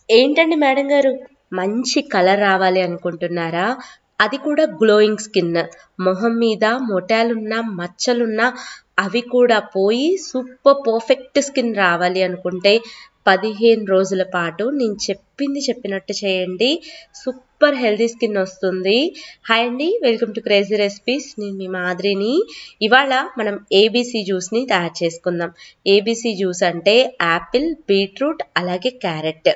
ఏంటండి మేడం గారు మంచి కలర్ రావాలి అనుకుంటున్నారా అది కూడా గ్లోయింగ్ స్కిన్ మొహం మీద మొటాలున్నా మచ్చలున్నా అవి కూడా పోయి సూపర్ పర్ఫెక్ట్ స్కిన్ రావాలి అనుకుంటే పదిహేను రోజుల పాటు నేను చెప్పింది చెప్పినట్టు చేయండి సూపర్ హెల్తీ స్కిన్ వస్తుంది హాయ్ అండి వెల్కమ్ టు క్రేజీ రెసిపీస్ నేను మీ మాదిరిని ఇవాళ మనం ఏబీసీ జ్యూస్ని తయారు చేసుకుందాం ఏబీసీ జ్యూస్ అంటే యాపిల్ బీట్రూట్ అలాగే క్యారెట్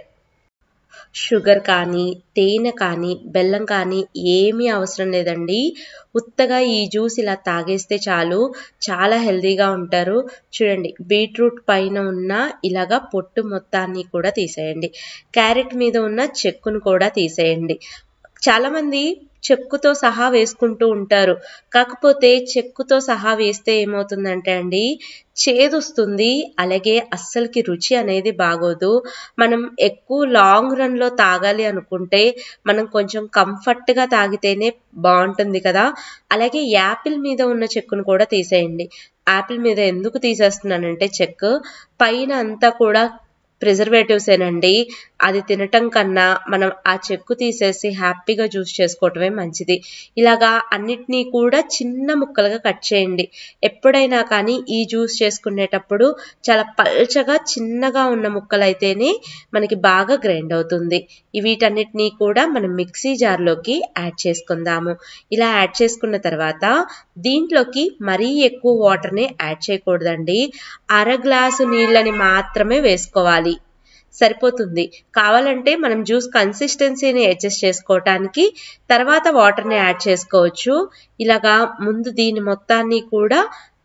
షుగర్ కానీ తేనె కానీ బెల్లం కానీ ఏమీ అవసరం లేదండి ఉత్తగా ఈ జ్యూస్ ఇలా తాగేస్తే చాలు చాలా హెల్తీగా ఉంటారు చూడండి బీట్రూట్ పైన ఉన్న ఇలాగా పొట్టు మొత్తాన్ని కూడా తీసేయండి క్యారెట్ మీద ఉన్న చెక్కును కూడా తీసేయండి చాలామంది చెక్కుతో సహా వేసుకుంటూ ఉంటారు కాకపోతే చెక్కుతో సహా వేస్తే ఏమవుతుందంటే అండి చేదొస్తుంది అలాగే అస్సలకి రుచి అనేది బాగోదు మనం ఎక్కువ లాంగ్ రన్లో తాగాలి అనుకుంటే మనం కొంచెం కంఫర్ట్గా తాగితేనే బాగుంటుంది కదా అలాగే యాపిల్ మీద ఉన్న చెక్కును కూడా తీసేయండి యాపిల్ మీద ఎందుకు తీసేస్తున్నానంటే చెక్ పైన అంతా కూడా ప్రిజర్వేటివ్స్ ఏనండి అది తినటం కన్నా మనం ఆ చెక్కు తీసేసి హ్యాపీగా జ్యూస్ చేసుకోవటమే మంచిది ఇలాగా అన్నిటినీ కూడా చిన్న ముక్కలుగా కట్ చేయండి ఎప్పుడైనా కానీ ఈ జ్యూస్ చేసుకునేటప్పుడు చాలా పల్చగా చిన్నగా ఉన్న ముక్కలు అయితేనే మనకి బాగా గ్రైండ్ అవుతుంది వీటన్నిటినీ కూడా మనం మిక్సీ జార్లోకి యాడ్ చేసుకుందాము ఇలా యాడ్ చేసుకున్న తర్వాత దీంట్లోకి మరీ ఎక్కువ వాటర్ని యాడ్ చేయకూడదండి అర గ్లాసు నీళ్ళని మాత్రమే వేసుకోవాలి సరిపోతుంది కావాలంటే మనం జ్యూస్ కన్సిస్టెన్సీని అడ్జస్ట్ చేసుకోవటానికి తర్వాత వాటర్ని యాడ్ చేసుకోవచ్చు ఇలాగా ముందు దీని మొత్తాన్ని కూడా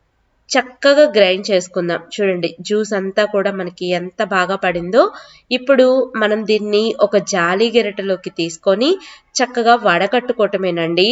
చక్కగా గ్రైండ్ చేసుకుందాం చూడండి జ్యూస్ అంతా కూడా మనకి ఎంత బాగా పడిందో ఇప్పుడు మనం దీన్ని ఒక జాలి గెరటలోకి తీసుకొని చక్కగా వడకట్టుకోవటమేనండి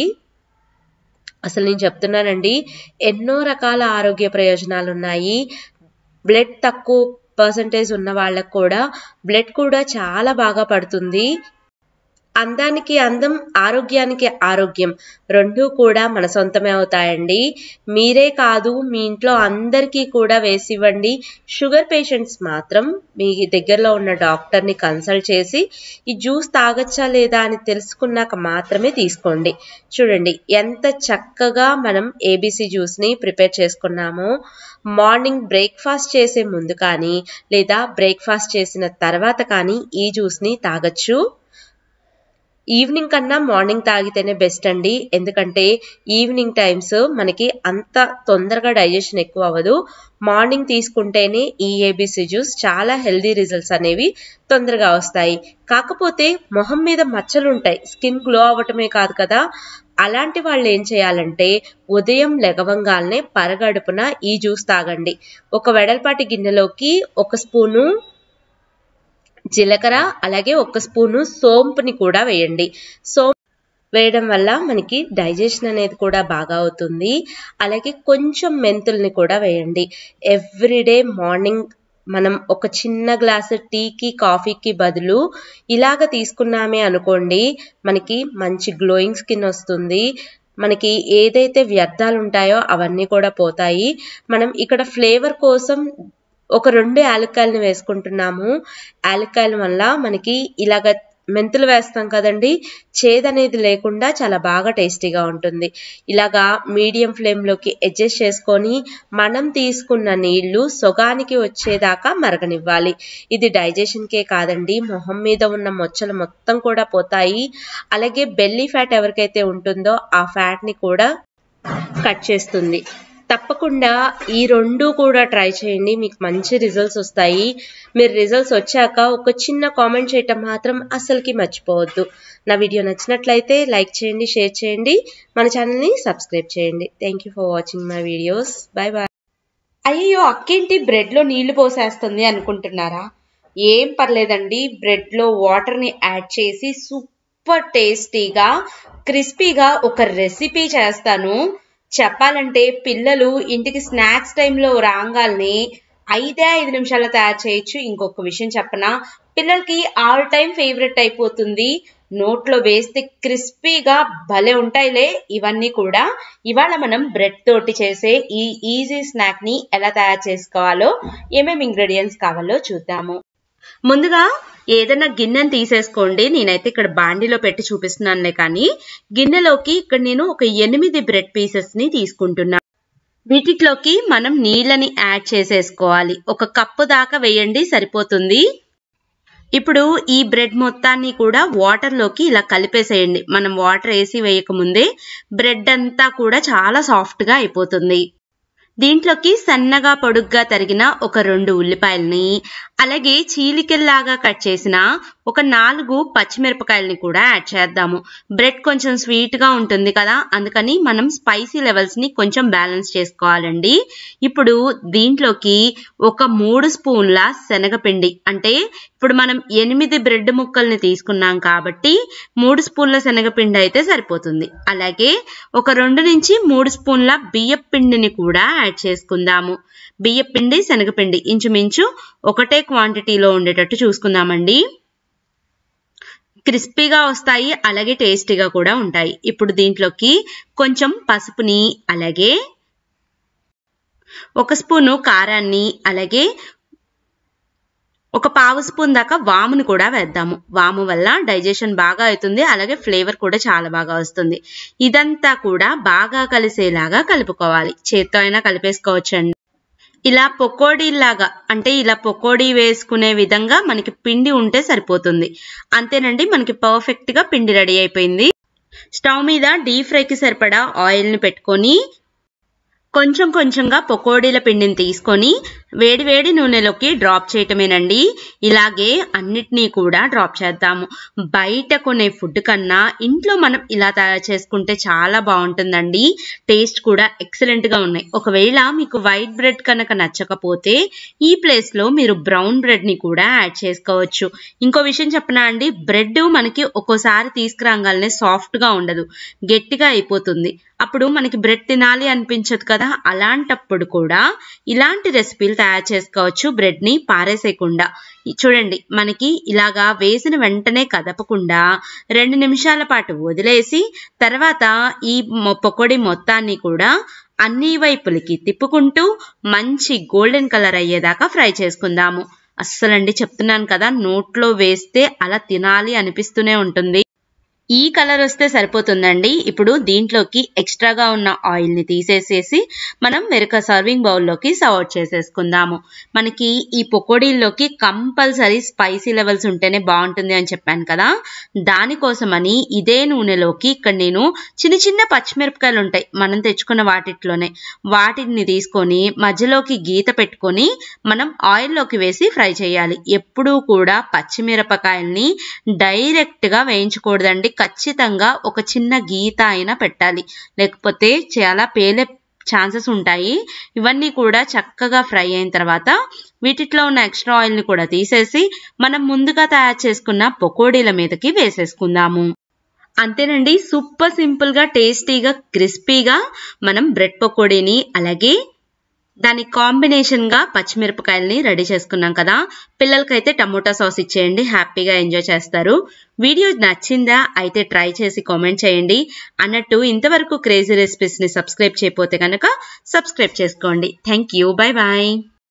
అసలు నేను చెప్తున్నానండి ఎన్నో రకాల ఆరోగ్య ప్రయోజనాలు ఉన్నాయి బ్లడ్ తక్కువ పర్సంటేజ్ ఉన్న వాళ్ళకు కూడా బ్లడ్ కూడా చాలా బాగా పడుతుంది అందానికి అందం ఆరోగ్యానికి ఆరోగ్యం రెండూ కూడా మన సొంతమే అవుతాయండి మీరే కాదు మీ ఇంట్లో అందరికీ కూడా వేసివ్వండి షుగర్ పేషెంట్స్ మాత్రం మీ దగ్గరలో ఉన్న డాక్టర్ని కన్సల్ట్ చేసి ఈ జ్యూస్ తాగచ్చా లేదా అని తెలుసుకున్నాక మాత్రమే తీసుకోండి చూడండి ఎంత చక్కగా మనం ఏబీసీ జ్యూస్ని ప్రిపేర్ చేసుకున్నామో మార్నింగ్ బ్రేక్ఫాస్ట్ చేసే ముందు కానీ లేదా బ్రేక్ఫాస్ట్ చేసిన తర్వాత కానీ ఈ జ్యూస్ని తాగొచ్చు ఈవినింగ్ కన్నా మార్నింగ్ తాగితేనే బెస్ట్ అండి ఎందుకంటే ఈవినింగ్ టైమ్స్ మనకి అంత తొందరగా డైజెషన్ ఎక్కువ అవ్వదు మార్నింగ్ తీసుకుంటేనే ఈ ఏబీసీ జ్యూస్ చాలా హెల్దీ రిజల్ట్స్ అనేవి తొందరగా వస్తాయి కాకపోతే మొహం మీద మచ్చలు ఉంటాయి స్కిన్ గ్లో అవ్వటమే కాదు కదా అలాంటి వాళ్ళు ఏం చేయాలంటే ఉదయం లెగవంగాల్నే పరగడుపున ఈ జ్యూస్ తాగండి ఒక వెడల్పాటి గిన్నెలోకి ఒక స్పూను జీలకర్ర అలాగే ఒక స్పూను సోంపుని కూడా వేయండి సోంపు వేయడం వల్ల మనకి డైజెషన్ అనేది కూడా బాగా అవుతుంది అలాగే కొంచెం మెంతుల్ని కూడా వేయండి ఎవ్రీడే మార్నింగ్ మనం ఒక చిన్న గ్లాసు టీకి కాఫీకి బదులు ఇలాగ తీసుకున్నామే అనుకోండి మనకి మంచి గ్లోయింగ్ స్కిన్ వస్తుంది మనకి ఏదైతే వ్యర్థాలు ఉంటాయో అవన్నీ కూడా పోతాయి మనం ఇక్కడ ఫ్లేవర్ కోసం ఒక రెండు యాలక్కాయలను వేసుకుంటున్నాము యాలక్కాయల వల్ల మనకి ఇలాగ మెంతులు వేస్తాం కదండి చేదనేది లేకుండా చాలా బాగా టేస్టీగా ఉంటుంది ఇలాగా మీడియం ఫ్లేమ్లోకి అడ్జస్ట్ చేసుకొని మనం తీసుకున్న నీళ్లు సొగానికి వచ్చేదాకా మరగనివ్వాలి ఇది డైజెషన్కే కాదండి మొహం మీద ఉన్న మొచ్చలు మొత్తం కూడా పోతాయి అలాగే బెల్లీ ఫ్యాట్ ఎవరికైతే ఉంటుందో ఆ ఫ్యాట్ని కూడా కట్ చేస్తుంది తప్పకుండా ఈ రెండు కూడా ట్రై చేయండి మీకు మంచి రిజల్ట్స్ వస్తాయి మీరు రిజల్ట్స్ వచ్చాక ఒక చిన్న కామెంట్ చేయటం మాత్రం అస్సలకి మర్చిపోవద్దు నా వీడియో నచ్చినట్లయితే లైక్ చేయండి షేర్ చేయండి మన ఛానల్ని సబ్స్క్రైబ్ చేయండి thank you for watching my videos bye bye అయ్యో అక్కేంటి బ్రెడ్లో నీళ్లు పోసేస్తుంది అనుకుంటున్నారా ఏం పర్లేదండి బ్రెడ్లో వాటర్ని యాడ్ చేసి సూపర్ టేస్టీగా క్రిస్పీగా ఒక రెసిపీ చేస్తాను చెప్పాలంటే పిల్లలు ఇంటికి స్నాక్స్ టైంలో రాగాల్ని ఐదే ఐదు నిమిషాల్లో తయారు చేయొచ్చు ఇంకొక విషయం చెప్పనా పిల్లలకి ఆల్ టైం ఫేవరెట్ అయిపోతుంది నోట్లో వేస్తే క్రిస్పీగా భలే ఉంటాయిలే ఇవన్నీ కూడా ఇవాళ మనం బ్రెడ్ తోటి చేసే ఈ ఈజీ స్నాక్ ని ఎలా తయారు చేసుకోవాలో ఏమేమి ఇంగ్రీడియంట్స్ కావాలో చూద్దాము ముందుగా ఏదైనా గిన్నెని తీసేసుకోండి నేనైతే ఇక్కడ బాండిలో పెట్టి చూపిస్తున్నానులే కానీ గిన్నెలోకి ఇక్కడ నేను ఒక ఎనిమిది బ్రెడ్ పీసెస్ ని తీసుకుంటున్నా వీటిలోకి మనం నీళ్ళని యాడ్ చేసేసుకోవాలి ఒక కప్పు దాకా వేయండి సరిపోతుంది ఇప్పుడు ఈ బ్రెడ్ మొత్తాన్ని కూడా వాటర్లోకి ఇలా కలిపేసేయండి మనం వాటర్ వేసి వేయకముందే బ్రెడ్ అంతా కూడా చాలా సాఫ్ట్గా అయిపోతుంది దీంట్లోకి సన్నగా పొడుగ్గా తరిగిన ఒక రెండు ఉల్లిపాయల్ని అలాగే చీలికల్లాగా కట్ చేసిన ఒక నాలుగు పచ్చిమిరపకాయలని కూడా యాడ్ చేద్దాము బ్రెడ్ కొంచెం స్వీట్గా ఉంటుంది కదా అందుకని మనం స్పైసీ లెవెల్స్ని కొంచెం బ్యాలెన్స్ చేసుకోవాలండి ఇప్పుడు దీంట్లోకి ఒక మూడు స్పూన్ల శనగపిండి అంటే ఇప్పుడు మనం ఎనిమిది బ్రెడ్ ముక్కల్ని తీసుకున్నాం కాబట్టి మూడు స్పూన్ల శనగపిండి అయితే సరిపోతుంది అలాగే ఒక రెండు నుంచి మూడు స్పూన్ల బియ్యం పిండిని కూడా యాడ్ చేసుకుందాము బియ్యం పిండి శనగపిండి ఇంచుమించు ఒకటే క్వాంటిటీలో ఉండేటట్టు చూసుకుందామండి క్రిస్పీగా వస్తాయి అలాగే టేస్టీగా కూడా ఉంటాయి ఇప్పుడు దీంట్లోకి కొంచెం పసుపుని అలాగే ఒక స్పూను కారాన్ని అలాగే ఒక పావు స్పూన్ దాకా వామును కూడా వేద్దాము వాము వల్ల డైజెషన్ బాగా అవుతుంది అలాగే ఫ్లేవర్ కూడా చాలా బాగా వస్తుంది ఇదంతా కూడా బాగా కలిసేలాగా కలుపుకోవాలి చేత్తో అయినా కలిపేసుకోవచ్చండి ఇలా పకోడీలాగా అంటే ఇలా పకోడీ వేసుకునే విధంగా మనకి పిండి ఉంటే సరిపోతుంది అంతేనండి మనకి పర్ఫెక్ట్గా పిండి రెడీ అయిపోయింది స్టవ్ మీద డీప్ ఫ్రైకి సరిపడా ఆయిల్ని పెట్టుకొని కొంచెం కొంచెంగా పకోడీల పిండిని తీసుకొని వేడి వేడి నూనెలోకి డ్రాప్ చేయటమేనండి ఇలాగే అన్నిటినీ కూడా డ్రాప్ చేద్దాము బయట కొనే ఫుడ్ కన్నా ఇంట్లో మనం ఇలా తయారు చేసుకుంటే చాలా బాగుంటుందండి టేస్ట్ కూడా ఎక్సలెంట్గా ఉన్నాయి ఒకవేళ మీకు వైట్ బ్రెడ్ కనుక నచ్చకపోతే ఈ ప్లేస్లో మీరు బ్రౌన్ బ్రెడ్ని కూడా యాడ్ చేసుకోవచ్చు ఇంకో విషయం చెప్పనా అండి బ్రెడ్ మనకి ఒక్కోసారి తీసుకురాగానే సాఫ్ట్గా ఉండదు గట్టిగా అయిపోతుంది అప్పుడు మనకి బ్రెడ్ తినాలి అనిపించదు కదా అలాంటప్పుడు కూడా ఇలాంటి రెసిపీలు తయారు చేసుకోవచ్చు బ్రెడ్ని పారేసేయకుండా చూడండి మనకి ఇలాగా వేసిన వెంటనే కదపకుండా రెండు నిమిషాల పాటు వదిలేసి తర్వాత ఈ పకోడీ మొత్తాన్ని కూడా అన్ని వైపులకి తిప్పుకుంటూ మంచి గోల్డెన్ కలర్ అయ్యేదాకా ఫ్రై చేసుకుందాము అస్సలండి చెప్తున్నాను కదా నోట్లో వేస్తే అలా తినాలి అనిపిస్తూనే ఉంటుంది ఈ కలర్ వస్తే సరిపోతుందండి ఇప్పుడు దీంట్లోకి ఎక్స్ట్రాగా ఉన్న ఆయిల్ని తీసేసేసి మనం మెరక సర్వింగ్ బౌల్లోకి సర్వ్ చేసేసుకుందాము మనకి ఈ పకోడీల్లోకి కంపల్సరీ స్పైసీ లెవెల్స్ ఉంటేనే బాగుంటుంది అని చెప్పాను కదా దానికోసమని ఇదే నూనెలోకి ఇక్కడ నేను చిన్న చిన్న పచ్చిమిరపకాయలు ఉంటాయి మనం తెచ్చుకున్న వాటిట్లోనే వాటిని తీసుకొని మధ్యలోకి గీత పెట్టుకొని మనం ఆయిల్లోకి వేసి ఫ్రై చేయాలి ఎప్పుడూ కూడా పచ్చిమిరపకాయల్ని డైరెక్ట్గా వేయించకూడదండి ఖచ్చితంగా ఒక చిన్న గీత అయినా పెట్టాలి లేకపోతే చాలా పేలే ఛాన్సెస్ ఉంటాయి ఇవన్నీ కూడా చక్కగా ఫ్రై అయిన తర్వాత వీటిలో ఉన్న ఎక్స్ట్రా ఆయిల్ని కూడా తీసేసి మనం ముందుగా తయారు చేసుకున్న పకోడీల మీదకి వేసేసుకుందాము అంతేనండి సూపర్ సింపుల్గా టేస్టీగా క్రిస్పీగా మనం బ్రెడ్ పకోడీని అలాగే దాని కాంబినేషన్గా పచ్చిమిరపకాయలని రెడీ చేసుకున్నాం కదా పిల్లలకైతే టమోటా సాస్ ఇచ్చేయండి హ్యాపీగా ఎంజాయ్ చేస్తారు వీడియో నచ్చిందా అయితే ట్రై చేసి కామెంట్ చేయండి అన్నట్టు ఇంతవరకు క్రేజీ రెసిపీస్ని సబ్స్క్రైబ్ చేయకపోతే కనుక సబ్స్క్రైబ్ చేసుకోండి థ్యాంక్ యూ బాయ్ బాయ్